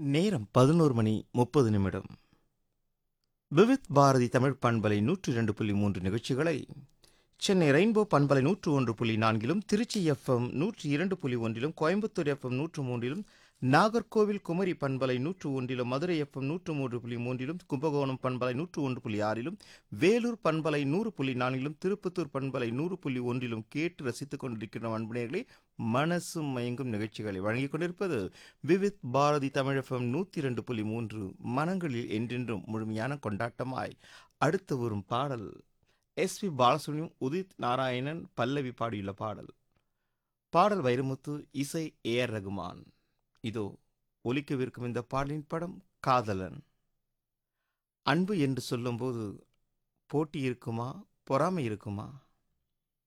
நேரம் பதினோரு மணி முப்பது நிமிடம் விவித் பாரதி தமிழ் பண்பலை நூற்று இரண்டு புள்ளி மூன்று நிகழ்ச்சிகளை சென்னை ரெயின்போ பண்பலை நூற்று ஒன்று புள்ளி நான்கிலும் திருச்சி எஃப்எம் நூற்றி இரண்டு புள்ளி ஒன்றிலும் கோயம்புத்தூர் எஃப்எம் நூற்று மூன்றிலும் நாகர்கோவில் குமரி பண்பலை நூற்று ஒன்றிலும் மதுரை எஃப்எம் நூற்று மூன்று புள்ளி மூன்றிலும் கும்பகோணம் பண்பலை நூற்று ஒன்று புள்ளி ஆறிலும் வேலூர் பண்பலை நூறு புள்ளி நான்கிலும் திருப்பத்தூர் பண்பலை நூறு புள்ளி ஒன்றிலும் கேட்டு ரசித்துக் கொண்டிருக்கிற அன்பினர்களே மனசு மயங்கும் நிகழ்ச்சிகளை வழங்கிக் கொண்டிருப்பது விவித் பாரதி தமிழகம் நூற்றி இரண்டு புள்ளி மூன்று மனங்களில் என்றென்றும் முழுமையான கொண்டாட்டமாய் அடுத்து வரும் பாடல் எஸ் பி பாலசுப்ரமணியம் உதித் நாராயணன் பல்லவி பாடியுள்ள பாடல் பாடல் வைரமுத்து இசை ஏ ஆர் ரகுமான் இதோ ஒலிக்கவிருக்கும் இந்த பாடலின் படம் காதலன் அன்பு என்று சொல்லும்போது போட்டி இருக்குமா பொறாமை இருக்குமா